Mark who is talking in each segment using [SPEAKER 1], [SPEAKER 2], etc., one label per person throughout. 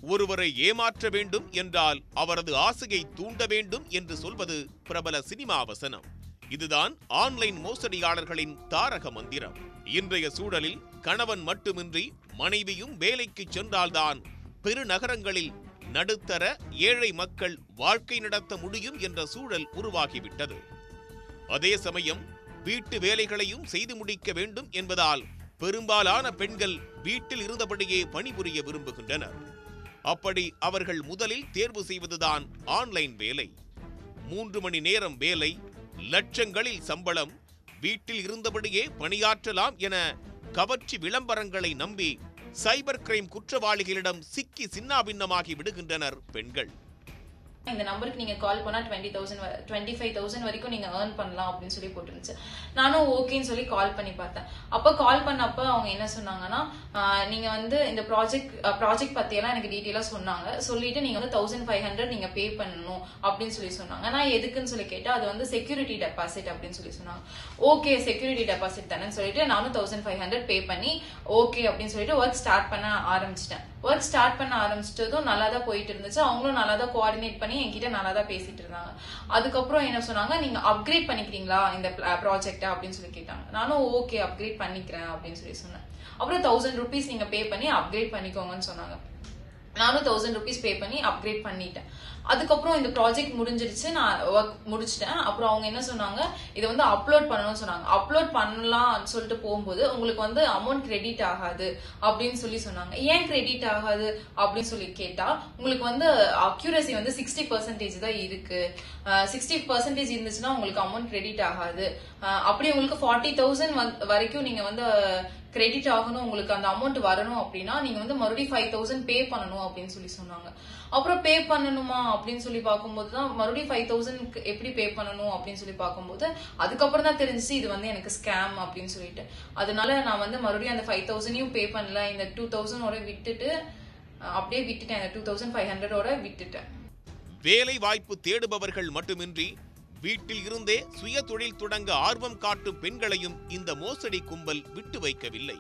[SPEAKER 1] ஒருவரை ஏமாற்ற வேண்டும் என்றால் அவரது ஆசையை தூண்ட வேண்டும் என்று சொல்வது பிரபல சினிமா வசனம் இதுதான் ஆன்லைன் மோசடியாளர்களின் தாரக மந்திரம் இன்றைய சூழலில் கணவன் மட்டுமின்றி மனைவியும் வேலைக்கு சென்றால்தான் பெருநகரங்களில் நடுத்தர ஏழை மக்கள் வாழ்க்கை நடத்த முடியும் என்ற சூழல் உருவாகிவிட்டது அதே சமயம் வீட்டு வேலைகளையும் செய்து முடிக்க வேண்டும் என்பதால் பெரும்பாலான பெண்கள் வீட்டில் இருந்தபடியே பணிபுரிய விரும்புகின்றனர் அப்படி அவர்கள் முதலில் தேர்வு செய்வதுதான் ஆன்லைன் வேலை மூன்று மணி நேரம் வேலை லட்சங்களில் சம்பளம் வீட்டில் இருந்தபடியே பணியாற்றலாம் என கவர்ச்சி விளம்பரங்களை நம்பி சைபர் கிரைம் குற்றவாளிகளிடம் சிக்கி சின்னாபின்னமாகி விடுகின்றனர் பெண்கள்
[SPEAKER 2] இந்த நம்பருக்கு நீங்க கால் பண்ணா twenty thousand twenty five thousand வரைக்கும் நீங்க ஏர்ன் பண்ணலாம் அப்படின்னு சொல்லி போட்டுருந்துச்சு நானும் ஓகேன்னு சொல்லி கால் பண்ணி பார்த்தேன் அப்போ கால் பண்ணப்ப அவங்க என்ன சொன்னாங்கன்னா ஆஹ், நீங்க வந்து இந்த ப்ராஜெக்ட் ப்ராஜெக்ட் பத்தியெல்லாம் எனக்கு டீட்டெயிலாக சொன்னாங்க சொல்லிட்டு நீங்க வந்து தௌசண்ட் ஃபைவ் ஹண்ட்ரட் நீங்க பே பண்ணணும் அப்படின்னு சொல்லி சொன்னாங்க நான் எதுக்குன்னு சொல்லி கேட்டா அது வந்து செக்யூரிட்டி டெபாசிட் அப்படின்னு சொல்லி சொன்னாங்க ஓகே செக்யூரிட்டி டெபாசிட் தானேன்னு சொல்லிட்டு நானும் தௌசண்ட் ஃபைவ் ஹண்ட்ரட் பே பண்ணி ஓகே அப்படின்னு சொல்லிட்டு ஒர்க் ஸ்டார்ட் பண்ண ஆரம்பிச்சிட்டேன் ஒர்க் ஸ்டார்ட் பண்ண ஆரம்பிச்சிட்டதும் நல்லா தான் போயிட்டு இருந்துச்சு அவங்களும் நல்லா தான் கோஆர்டினேட் பண்ணி என்கிட்ட நல்லா தான் பேசிட்டு இருந்தாங்க அதுக்கப்புறம் என்ன சொன்னாங்க நீங்க அப்கிரேட் பண்ணிக்கிறீங்களா இந்த ப்ராஜெக்ட் அப்படின்னு சொல்லி கேட்டாங்க நானும் ஓகே அப்கிரேட் பண்ணிக்கிறேன் அப்படின்னு சொல்லி சொன்னேன் அப்புறம் தௌசண்ட் ருபீஸ் நீங்க பே பண்ணி அப்கிரேட் பண்ணிக்கோங்கன்னு சொன்னாங்க நானும் தௌசண்ட் ருபீஸ் பே பண்ணி அப்கிரேட் பண்ணிட்டேன் அதுக்கப்புறம் இந்த ப்ராஜெக்ட் முடிஞ்சிருச்சு நான் ஒர்க் முடிச்சிட்டேன் அப்புறம் அவங்க என்ன சொன்னாங்க இதை வந்து அப்லோட் பண்ணணும்னு சொன்னாங்க அப்லோட் பண்ணலாம்னு சொல்லிட்டு போகும்போது உங்களுக்கு வந்து அமௌண்ட் கிரெடிட் ஆகாது அப்படின்னு சொல்லி சொன்னாங்க ஏன் கிரெடிட் ஆகாது அப்படின்னு சொல்லி கேட்டா உங்களுக்கு வந்து அக்யூரசி வந்து சிக்ஸ்டி பர்சன்டேஜ் தான் இருக்கு சிக்ஸ்டி பர்சன்டேஜ் இருந்துச்சுன்னா உங்களுக்கு அமௌண்ட் கிரெடிட் ஆகாது அஹ் அப்படி உங்களுக்கு ஃபார்ட்டி தௌசண்ட் வரைக்கும் நீங்க வந்து கிரெடிட் ஆகணும் உங்களுக்கு அந்த அமௌண்ட் வரணும் அப்படின்னா நீங்க வந்து மறுபடியும் ஃபைவ் தௌசண்ட் பே பண்ணணும் அப்படின்னு சொல்லி சொன்னாங்க அப்புறம் பே பண்ணணுமா அப்படின்னு சொல்லி பார்க்கும்போது தான் மறுபடியும் ஃபைவ் தௌசண்ட் எப்படி பே பண்ணணும் அப்படின்னு சொல்லி பார்க்கும்போது அதுக்கப்புறம் தான் தெரிஞ்சுச்சு இது வந்து எனக்கு ஸ்கேம் அப்படின்னு சொல்லிட்டு அதனால நான் வந்து மறுபடியும் அந்த ஃபைவ் தௌசண்டையும் பே பண்ணல இந்த டூ தௌசண்டோட விட்டுட்டு அஹ் அப்படியே விட்டுட்டேன் அந்த டூ தௌசண்ட் ஃபைவ் ஹண்ட்ரடோட விட்டுட்டேன்
[SPEAKER 1] வேலை வாய்ப்பு தேடுபவர்கள் மட்டுமின்றி வீட்டில் இருந்தே சுய தொழில் தொடங்க ஆர்வம் காட்டும் பெண்களையும் இந்த மோசடி கும்பல் விட்டு வைக்கவில்லை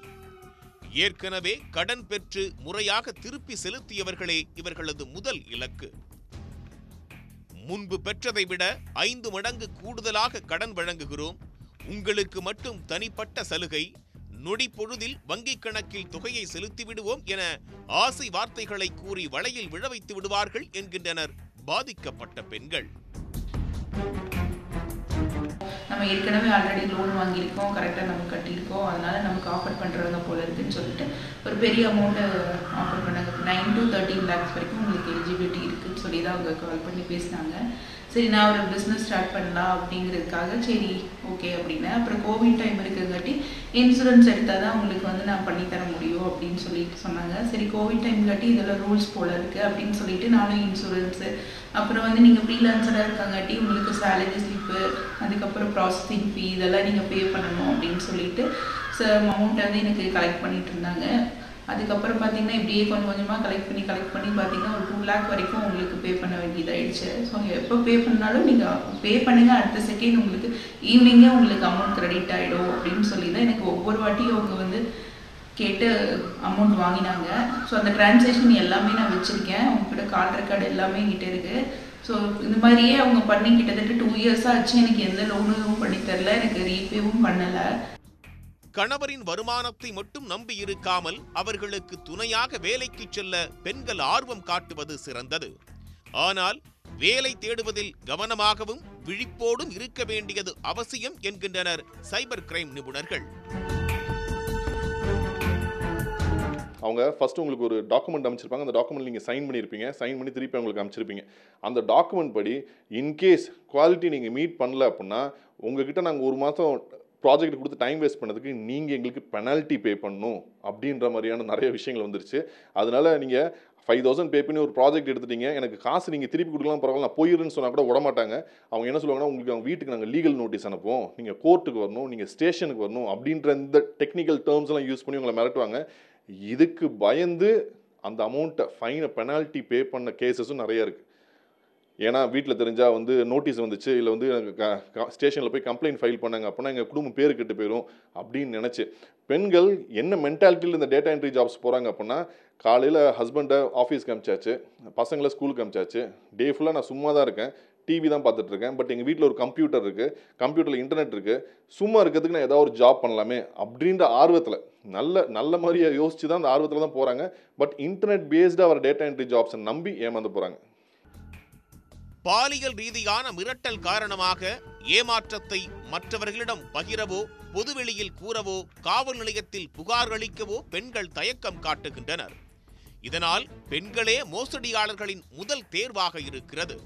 [SPEAKER 1] ஏற்கனவே கடன் பெற்று முறையாக திருப்பி செலுத்தியவர்களே இவர்களது முதல் இலக்கு முன்பு பெற்றதை விட ஐந்து மடங்கு கூடுதலாக கடன் வழங்குகிறோம் உங்களுக்கு மட்டும் தனிப்பட்ட சலுகை நொடி பொழுதில் வங்கிக் கணக்கில் தொகையை செலுத்தி விடுவோம் என ஆசை வார்த்தைகளை கூறி வலையில் விழ வைத்து விடுவார்கள் என்கின்றனர் பாதிக்கப்பட்ட பெண்கள்
[SPEAKER 3] நம்ம ஏற்கனவே ஆல்ரெடி லோன் வாங்கியிருக்கோம் கரெக்டாக நம்ம கட்டியிருக்கோம் அதனால நமக்கு ஆஃபர் பண்ணுறாங்க போல இருக்குன்னு சொல்லிட்டு ஒரு பெரிய அமௌண்ட்டை ஆஃபர் பண்ணாங்க நைன் டு தேர்ட்டீன் லேக்ஸ் வரைக்கும் உங்களுக்கு எலிஜிபிலிட்டி இருக்குன்னு சொல்லி தான் அவங்க கால் பண்ணி பேசினாங்க சரி நான் ஒரு பிஸ்னஸ் ஸ்டார்ட் பண்ணலாம் அப்படிங்கிறதுக்காக சரி ஓகே அப்படின்னேன் அப்புறம் கோவிட் டைம் இருக்கிறங்காட்டி இன்சூரன்ஸ் எடுத்தால் தான் உங்களுக்கு வந்து நான் பண்ணி தர முடியும் அப்படின்னு சொல்லிட்டு சொன்னாங்க சரி கோவிட் டைம் காட்டி இதெல்லாம் ரூல்ஸ் போல இருக்கு அப்படின்னு சொல்லிட்டு நானும் இன்சூரன்ஸு அப்புறம் வந்து நீங்கள் ஃப்ரீலான்சராக இருக்காங்காட்டி உங்களுக்கு சேலரி ஸ்லிப்பு அதுக்கப்புறம் ப்ராசஸிங் ஃபீ இதெல்லாம் நீங்கள் பே பண்ணணும் அப்படின்னு சொல்லிட்டு அமௌண்ட்டை வந்து எனக்கு கலெக்ட் பண்ணிட்டு இருந்தாங்க அதுக்கப்புறம் பார்த்தீங்கன்னா இப்படியே கொஞ்சம் கொஞ்சமாக கலெக்ட் பண்ணி கலெக்ட் பண்ணி பார்த்தீங்கன்னா ஒரு டூ லேக் வரைக்கும் உங்களுக்கு பே பண்ண வேண்டியதாயிடுச்சு ஸோ எப்போ பே பண்ணாலும் நீங்கள் பே பண்ணுங்க அடுத்த செகண்ட் உங்களுக்கு ஈவினிங்கே உங்களுக்கு அமௌண்ட் கிரெடிட் ஆகிடும் அப்படின்னு சொல்லி தான் எனக்கு ஒவ்வொரு வாட்டியும் அவங்க வந்து கேட்டு அமௌண்ட் வாங்கினாங்க ஸோ அந்த டிரான்சாக்ஷன் எல்லாமே நான் வச்சுருக்கேன் உங்ககிட்ட கால் ரெக்கார்டு எல்லாமே என்கிட்ட இருக்குது ஸோ இந்த மாதிரியே அவங்க பண்ணி கிட்டத்தட்ட டூ இயர்ஸாக ஆச்சு எனக்கு எந்த லோனும் பண்ணி தரல எனக்கு ரீபேவும் பண்ணலை
[SPEAKER 1] கணவரின் வருமானத்தை மட்டும் நம்பி இருக்காமல் அவர்களுக்கு துணையாக வேலைக்கு செல்ல பெண்கள் ஆர்வம் காட்டுவது சிறந்தது ஆனால் வேலை தேடுவதில் கவனமாகவும் விழிப்போடும் இருக்க வேண்டியது அவசியம் என்கின்றனர் சைபர் கிரைம் நிபுணர்கள்
[SPEAKER 4] அவங்க ஃபஸ்ட்டு உங்களுக்கு ஒரு டாக்குமெண்ட் அமைச்சிருப்பாங்க அந்த டாக்குமெண்ட் நீங்கள் சைன் பண்ணியிருப்பீங்க சைன் பண்ணி திருப்பி அவங்களுக்கு அமைச்சிருப்பீங்க அந்த டாக்குமெண்ட் படி இன்கேஸ் குவாலிட்டி நீங்கள் மீட் பண்ணல அப்படின்னா உங்ககிட்ட நாங்கள் ஒரு மாதம் ப்ராஜெக்ட் கொடுத்து டைம் வேஸ்ட் பண்ணதுக்கு நீங்கள் எங்களுக்கு பெனால்ட்டி பே பண்ணணும் அப்படின்ற மாதிரியான நிறைய விஷயங்கள் வந்துருச்சு அதனால நீங்கள் ஃபைவ் தௌசண்ட் பே பண்ணி ஒரு ப்ராஜெக்ட் எடுத்துட்டீங்க எனக்கு காசு நீங்கள் திருப்பி கொடுக்கலாம் பரவாயில்ல நான் போயிருன்னு சொன்னால் கூட விட மாட்டாங்க அவங்க என்ன சொல்லுவாங்கன்னா உங்களுக்கு அவங்க வீட்டுக்கு நாங்கள் லீகல் நோட்டீஸ் அனுப்புவோம் நீங்கள் கோர்ட்டுக்கு வரணும் நீங்கள் ஸ்டேஷனுக்கு வரணும் அப்படின்ற இந்த டெக்னிக்கல் டேர்ம்ஸ் எல்லாம் யூஸ் பண்ணி உங்களை மிரட்டுவாங்க இதுக்கு பயந்து அந்த அமௌண்ட்டை ஃபைனை பெனால்ட்டி பே பண்ண கேசஸும் நிறைய இருக்குது ஏன்னா வீட்டில் தெரிஞ்சால் வந்து நோட்டீஸ் வந்துச்சு இல்லை வந்து ஸ்டேஷனில் போய் கம்ப்ளைண்ட் ஃபைல் பண்ணாங்க அப்படின்னா எங்கள் குடும்பம் பேர் கெட்டு போயிடும் அப்படின்னு நினச்சி பெண்கள் என்ன மென்டாலிட்டியில் இந்த டேட்டா என்ட்ரி ஜாப்ஸ் போகிறாங்க அப்படின்னா காலையில் ஹஸ்பண்டை ஆஃபீஸ்க்கு அமிச்சாச்சு பசங்களை ஸ்கூலுக்கு அமிச்சாச்சு டே ஃபுல்லாக நான் சும்மா தான் இருக்கேன் டிவி தான் பார்த்துட்டு இருக்கேன் பட் எங்கள் வீட்டில் ஒரு கம்ப்யூட்டர் இருக்குது கம்ப்யூட்டரில் இன்டர்நெட் இருக்குது சும்மா இருக்கிறதுக்கு நான் ஏதாவது ஒரு ஜாப் பண்ணலாமே அப்படின்ற ஆர்வத்தில் நல்ல நல்ல மாதிரியே யோசிச்சு தான் அந்த ஆர்வத்தில் தான் போகிறாங்க பட் இன்டர்நெட் பேஸ்டாக வர டேட்டா என்ட்ரி ஜாப்ஸை நம்பி ஏமாந்து போகிறாங்க
[SPEAKER 1] பாலியல் ரீதியான மிரட்டல் காரணமாக ஏமாற்றத்தை மற்றவர்களிடம் பகிரவோ பொதுவெளியில் கூறவோ காவல் நிலையத்தில் புகார் அளிக்கவோ பெண்கள் தயக்கம் காட்டுகின்றனர் இதனால் பெண்களே மோசடியாளர்களின் முதல் தேர்வாக இருக்கிறது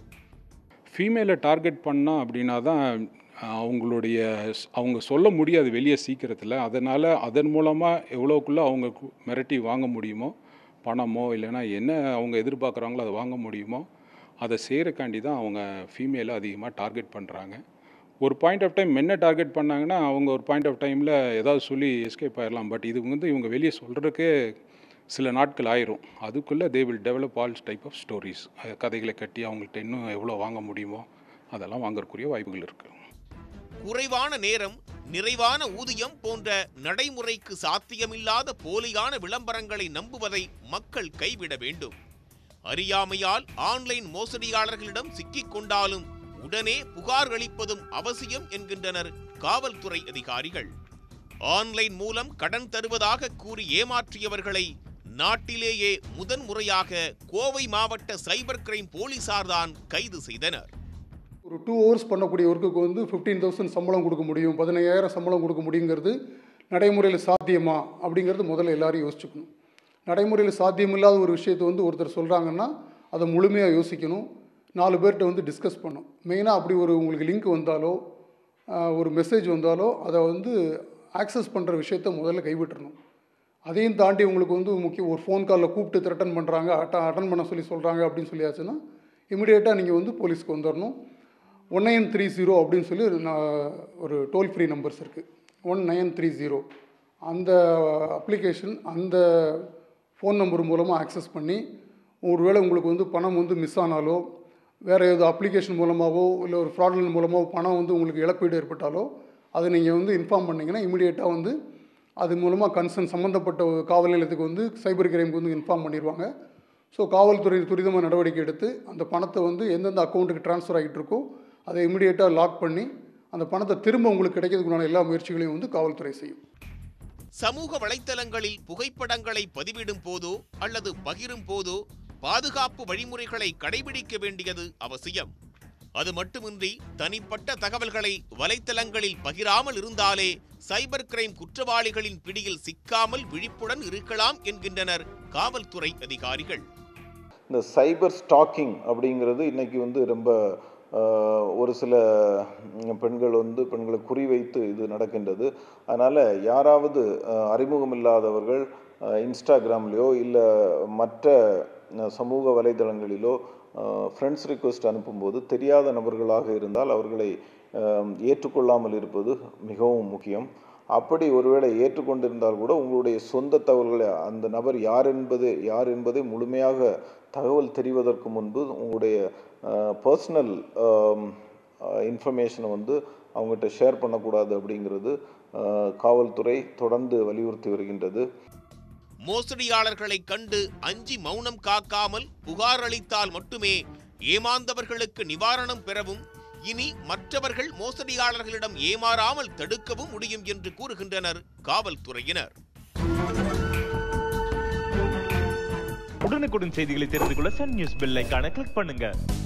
[SPEAKER 5] ஃபீமேலை டார்கெட் பண்ணா அப்படின்னா தான் அவங்களுடைய ஸ்- அவங்க சொல்ல முடியாது வெளியே சீக்கிரத்தில் அதனால் அதன் மூலமாக எவ்வளோக்குள்ளே அவங்க கு- மிரட்டி வாங்க முடியுமோ பணமோ இல்லைன்னா என்ன அவங்க எதிர்பார்க்குறாங்களோ அதை வாங்க முடியுமோ அதை செய்கிறக்காண்டி தான் அவங்க ஃபீமேலை அதிகமாக டார்கெட் பண்ணுறாங்க ஒரு பாயிண்ட் ஆஃப் டைம் என்ன டார்கெட் பண்ணாங்கன்னா அவங்க ஒரு பாயிண்ட் ஆஃப் டைமில் ஏதாவது சொல்லி எஸ்கேப் ஆயிடலாம் பட் இது வந்து இவங்க வெளியே சொல்கிறதுக்கே சில நாட்கள் ஆயிரும் அதுக்குள்ளே they will develop all type of stories கதைகளை கட்டி அவங்கள்ட்ட இன்னும் எவ்வளோ வாங்க முடியுமோ அதெல்லாம் வாங்கறதுக்குரிய வாய்ப்புகள் இருக்குது
[SPEAKER 1] குறைவான நேரம் நிறைவான ஊதியம் போன்ற நடைமுறைக்கு சாத்தியமில்லாத போலியான விளம்பரங்களை நம்புவதை மக்கள் கைவிட வேண்டும் அறியாமையால் ஆன்லைன் மோசடியாளர்களிடம் சிக்கிக் கொண்டாலும் உடனே புகார் அளிப்பதும் அவசியம் என்கின்றனர் காவல்துறை அதிகாரிகள் ஆன்லைன் மூலம் கடன் தருவதாக கூறி ஏமாற்றியவர்களை நாட்டிலேயே முதன்முறையாக கோவை மாவட்ட சைபர் கிரைம் போலீசார்தான் கைது செய்தனர்
[SPEAKER 6] ஒரு டூ ஹவர்ஸ் பண்ணக்கூடிய ஒர்க்குக்கு வந்து ஃபிஃப்டீன் தௌசண்ட் சம்பளம் கொடுக்க முடியும் பதினையாயிரம் சம்பளம் கொடுக்க முடியுங்கிறது நடைமுறையில் சாத்தியமா அப்படிங்கிறது முதல்ல எல்லாரும் யோசிச்சுக்கணும் நடைமுறையில் சாத்தியமில்லாத ஒரு விஷயத்தை வந்து ஒருத்தர் சொல்கிறாங்கன்னா அதை முழுமையாக யோசிக்கணும் நாலு பேர்கிட்ட வந்து டிஸ்கஸ் பண்ணும் மெயினாக அப்படி ஒரு உங்களுக்கு லிங்க் வந்தாலோ ஆஹ், ஒரு மெசேஜ் வந்தாலோ அதை வந்து ஆக்சஸ் பண்ணுற விஷயத்த முதல்ல கைவிட்டுறணும் அதையும் தாண்டி உங்களுக்கு வந்து முக்கிய ஒரு ஃபோன் காலில் கூப்பிட்டு த்ரெட்டன் பண்ணுறாங்க அட்ட அட்டன் பண்ண சொல்லி சொல்கிறாங்க அப்படின்னு சொல்லியாச்சுன்னா இமிடியேட்டாக நீங்கள் வந்து போலீஸ்க்கு வந்துடணும் ஒன் நைன் த்ரீ ஜீரோ அப்படின்னு சொல்லி ஒரு நான் ஒரு டோல் ஃப்ரீ நம்பர்ஸ் இருக்குது ஒன் நைன் த்ரீ ஜீரோ அந்த அப்ளிகேஷன் அந்த ஃபோன் நம்பர் மூலமாக ஆக்சஸ் பண்ணி ஒருவேளை உங்களுக்கு வந்து பணம் வந்து மிஸ் ஆனாலோ வேறு ஏதோ அப்ளிகேஷன் மூலமாகவோ இல்லை ஒரு ஃப்ராட்லன் மூலமாகவோ பணம் வந்து உங்களுக்கு இழப்பீடு ஏற்பட்டாலோ அதை நீங்கள் வந்து இன்ஃபார்ம் பண்ணிங்கன்னா இமிடியேட்டாக வந்து அது மூலமாக கன்சர்ன் சம்மந்தப்பட்ட ஒரு காவல் நிலையத்துக்கு வந்து சைபர் கிரைமுக்கு வந்து இன்ஃபார்ம் பண்ணிடுவாங்க ஸோ காவல்துறை துரிதமாக நடவடிக்கை எடுத்து அந்த பணத்தை வந்து எந்தெந்த அக்கௌண்ட்டுக்கு ட்ரான்ஸ்ஃபர் ஆகிட்டு இருக்கோ அதை இமிடியேட்டாக லாக் பண்ணி அந்த பணத்தை திரும்ப உங்களுக்கு கிடைக்கிறதுக்குண்டான எல்லா முயற்சிகளையும் வந்து காவல்துறை செய்யும்
[SPEAKER 1] சமூக வலைத்தளங்களில் புகைப்படங்களை பதிவிடும் போதோ அல்லது பகிரும் போதோ பாதுகாப்பு வழிமுறைகளை கடைபிடிக்க வேண்டியது அவசியம் அது மட்டுமின்றி தனிப்பட்ட தகவல்களை வலைத்தளங்களில் பகிராமல் இருந்தாலே சைபர் கிரைம் குற்றவாளிகளின் பிடியில் சிக்காமல் விழிப்புடன் இருக்கலாம் என்கின்றனர் காவல்துறை அதிகாரிகள்
[SPEAKER 7] இந்த சைபர் ஸ்டாக்கிங் அப்படிங்கிறது இன்னைக்கு வந்து ரொம்ப ஆஹ், ஒரு சில ம், பெண்கள் வந்து பெண்களை குறிவைத்து இது நடக்கின்றது அதனால் யாராவது ஆஹ், அறிமுகம் இல்லாதவர்கள் ஆஹ், இன்ஸ்டாகிராம்லேயோ இல்லை மற்ற ஆஹ், சமூக வலைதளங்களிலோ ஃப்ரெண்ட்ஸ் ரிக்வெஸ்ட் அனுப்பும்போது தெரியாத நபர்களாக இருந்தால் அவர்களை ஆஹ், ஏற்றுக்கொள்ளாமல் இருப்பது மிகவும் முக்கியம் அப்படி ஒருவேளை ஏற்றுக்கொண்டிருந்தால் கூட உங்களுடைய சொந்த தகவல்களை அந்த நபர் யார் என்பது யார் என்பதை முழுமையாக தகவல் தெரிவதற்கு முன்பு உங்களுடைய பர்சனல் இன்ஃபர்மேஷனை வந்து அவங்ககிட்ட ஷேர் பண்ணக்கூடாது அப்படிங்கிறது அஹ், காவல்துறை தொடர்ந்து வலியுறுத்தி வருகின்றது
[SPEAKER 1] மோசடியாளர்களை கண்டு அஞ்சி மௌனம் காக்காமல் புகார் அளித்தால் மட்டுமே ஏமாந்தவர்களுக்கு நிவாரணம் பெறவும் இனி மற்றவர்கள் மோசடியாளர்களிடம் ஏமாறாமல் தடுக்கவும் முடியும் என்று கூறுகின்றனர் காவல்துறையினர்
[SPEAKER 8] உடனுக்குடன் செய்திகளை தெரிந்து கொள்ள சன் நியூஸ் பெல் ஐகானை கிளிக் பண்ணுங்க